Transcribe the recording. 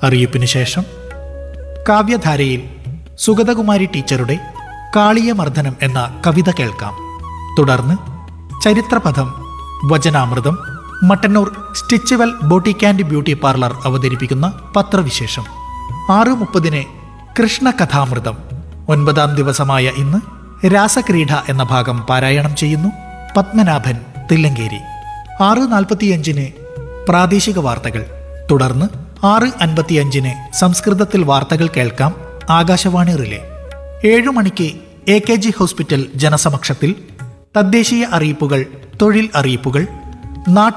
അറിയിപ്പിനു ശേഷം കാവ്യധാരയിൽ സുഗതകുമാരി ടീച്ചറുടെ കാളിയമർദ്ദനം എന്ന കവിത കേൾക്കാം തുടർന്ന് ചരിത്രപഥം വചനാമൃതം Mattannur Stitchual boutique and beauty parlour അവതരിപ്പിക്കുന്ന പത്രവിശേഷം ആറ് മുപ്പതിന് കൃഷ്ണകഥാമൃതം ഒൻപതാം ദിവസമായ ഇന്ന് രാസക്രീഡ എന്ന ഭാഗം പാരായണം ചെയ്യുന്നു പത്മനാഭൻ തില്ലങ്കേരി ആറ് നാൽപ്പത്തിയഞ്ചിന് പ്രാദേശിക വാർത്തകൾ തുടർന്ന് ആറ് അൻപത്തിയഞ്ചിന് സംസ്കൃതത്തിൽ വാർത്തകൾ കേൾക്കാം ആകാശവാണി റിലേ ഏഴു മണിക്ക് എ കെ ജി ഹോസ്പിറ്റൽ ജനസമക്ഷത്തിൽ തദ്ദേശീയ അറിയിപ്പുകൾ തൊഴിൽ അറിയിപ്പുകൾ നാട്ടു